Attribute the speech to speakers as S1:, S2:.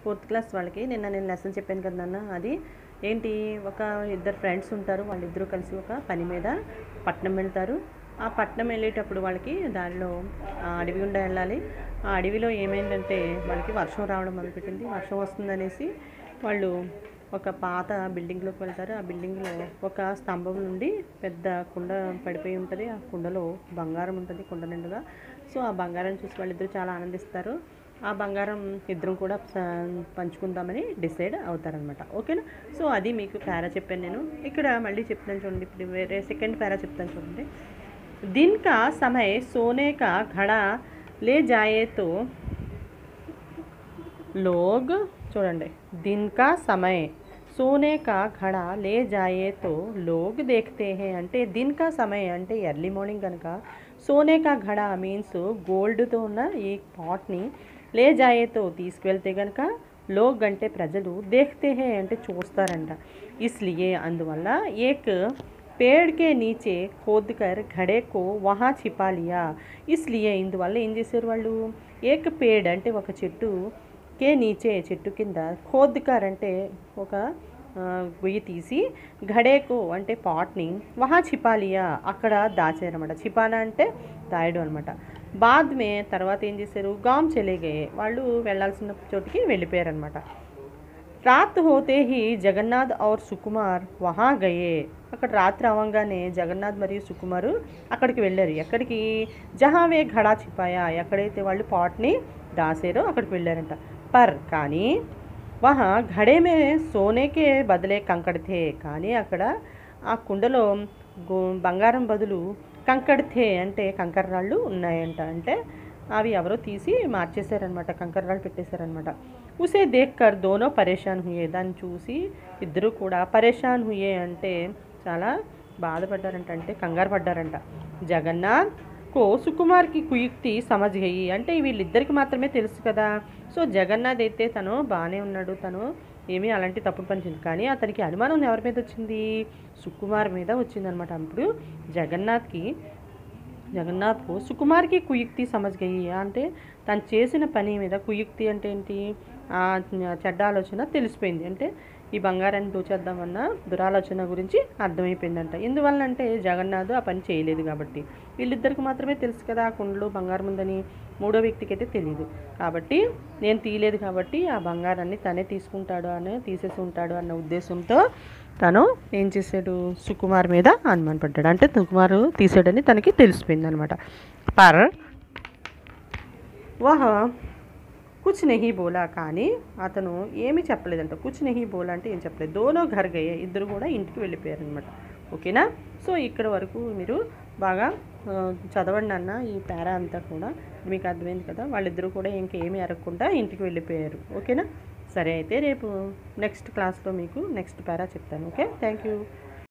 S1: fourth class వాళ్ళకి నిన్న నేను లెసన్ చెప్పాను కదా నాన్న అది ఏంటి ఒక ఇద్దరు ఫ్రెండ్స్ ఉంటారు వాళ్ళిద్దరూ కలిసి ఒక పని మీద పట్నం వెళ్తారు ఆ పట్నం వెళ్ళేటప్పుడు వాళ్ళకి దానిలో ఆ, అడవి గుండా వెళ్ళాలి ఆ అడవిలో ఏమైందంటే వాళ్ళకి వర్షం రావడం మొదలుపెట్టింది వర్షం వస్తుందనేసి వాళ్ళు ఒక పాత బిల్డింగ్లోకి వెళ్తారు ఆ బిల్డింగ్లో ఒక స్తంభం నుండి పెద్ద కుండ పడిపోయి ఉంటుంది ఆ కుండలో బంగారం ఉంటుంది కుండ నిండుగా సో ఆ బంగారం చూసి వాళ్ళిద్దరూ చాలా ఆనందిస్తారు ఆ బంగారం ఇద్దరం కూడా స- పంచుకుందామని డిసైడ్ అవుతారనమాట ఓకేనా సో అది మీకు పారా చెప్పాను నేను ఇక్కడ మళ్ళీ చెప్తాను చూడండి ఇప్పుడు వేరే సెకండ్ పారా చెప్తాను చూడండి दिन का समय सोने का घड़ा ले जाए तो लोग చూడండి दिन का समय सोने का घड़ा ले जाए तो लोग देखते हैं అంటే दिन का समय అంటే ఎర్లీ మార్నింగ్ కనుక సోనే కా ఘడా మీన్స్ గోల్డ్తో ఉన్న ఈ పాట్ని లే జాయేతో తీసుకువెళ్తే కనుక లోగ్ అంటే ప్రజలు దేఖ్తే హే అంటే చూస్తారంట ఇస్లియే అందువల్ల ఏక్ पेड़ के नीचे खोद कर घड़े को वहाँ छिपा लिया इसलिए ఇందువల్ల ఏం చేశారు వాళ్ళు ఏక పేడ్ అంటే ఒక చెట్టు కే నీచే చెట్టు కింద ఖోద్కర్ అంటే ఒక ఆ, గొయ్యి తీసి ఘడేకు అంటే పాట్ని వహా చిపాలియా అక్కడ దాచారనమాట చిపానా అంటే దాయడం అనమాట బాద్ మే తర్వాత ఏం చేశారు గామ్ చెలేగే వాళ్ళు వెళ్ళాల్సిన చోటికి వెళ్ళిపోయారనమాట రాత్ హోతే హీ జగన్నాథ్ ఔర్ సుకుమార్ వహా గయే అక్కడ రాత్రి అవ్వగానే జగన్నాథ్ మరియు సుకుమారు అక్కడికి వెళ్ళారు ఎక్కడికి జహావే ఘడా చిపాయా ఎక్కడైతే వాళ్ళు పాట్ని దాసారో అక్కడికి వెళ్ళారంట పర్ కానీ వహా ఘడే మే సోనేకే బదులే కంకడితే కానీ అక్కడ ఆ కుండలో గో- బంగారం బదులు కంకడితే అంటే కంకర రాళ్ళు ఉన్నాయంట అంటే అవి ఎవరో తీసి మార్చేశారనమాట కంకర రాళ్ళు పెట్టేశారనమాట ఉసే దేక్కర్ దోనో పరేషాన్ హుయే దాన్ని చూసి ఇద్దరు కూడా పరేషాన్ హుయే అంటే చాలా బాధపడ్డారంట అంటే కంగారు పడ్డారంట జగన్నాథ్ కో సుకుమార్కి కుయుక్తి సమజ్ గయి అంటే వీళ్ళిద్దరికి మాత్రమే తెలుసు కదా సో జగన్నాథ్ అయితే తను బాగానే ఉన్నాడు తను ఏమీ అలాంటి తప్పుడు పని చేయదు కానీ అతనికి అనుమానం ఎవరి మీద వచ్చింది సుకుమార్ మీద వచ్చిందనమాట అప్పుడు జగన్నాథ్కి జగన్నాథ్కు సుకుమార్కి కుయుక్తి సమజ్ గయి అంటే తను చేసిన పని మీద కుయుక్తి అంటే ఏంటి ఆ చెడ్డ ఆలోచన తెలిసిపోయింది అంటే ఈ బంగారాన్ని దోచేద్దామన్న దురాలోచన గురించి అర్థమైపోయిందంట ఎందువల్ల అంటే జగన్నాథ్ ఆ పని చేయలేదు కాబట్టి వీళ్ళిద్దరికి మాత్రమే తెలుసు కదా ఆ కుండలో బంగారం ఉందని మూడో వ్యక్తికి అయితే తెలియదు కాబట్టి నేను తీయలేదు కాబట్టి ఆ బంగారాన్ని తనే తీసుకుంటాడు అని తీసేసి ఉంటాడు అన్న ఉద్దేశంతో తను ఏం చేశాడు సుకుమార్ మీద అనుమాన పడ్డాడు అంటే సుకుమారు తీసాడని తనకి తెలిసిపోయింది అనమాట పర్ వహ కుచ్ నెహి బోలా కానీ అతను ఏమీ చెప్పలేదంట కుచ్ నెహి బోలా అంటే ఏం చెప్పలేదు దోనో ఘర్ గయే ఇద్దరు కూడా ఇంటికి వెళ్ళిపోయారు అనమాట ఓకేనా సో ఇక్కడ వరకు మీరు బాగా ఆ, చదవండి అన్న ఈ పేరా అంతా కూడా మీకు అర్థమైంది కదా వాళ్ళిద్దరూ కూడా ఇంకేమీ అరగకుండా ఇంటికి వెళ్ళిపోయారు ఓకేనా సరే అయితే రేపు నెక్స్ట్ క్లాస్లో మీకు నెక్స్ట్ పేరా చెప్తాను ఓకే థ్యాంక్ యూ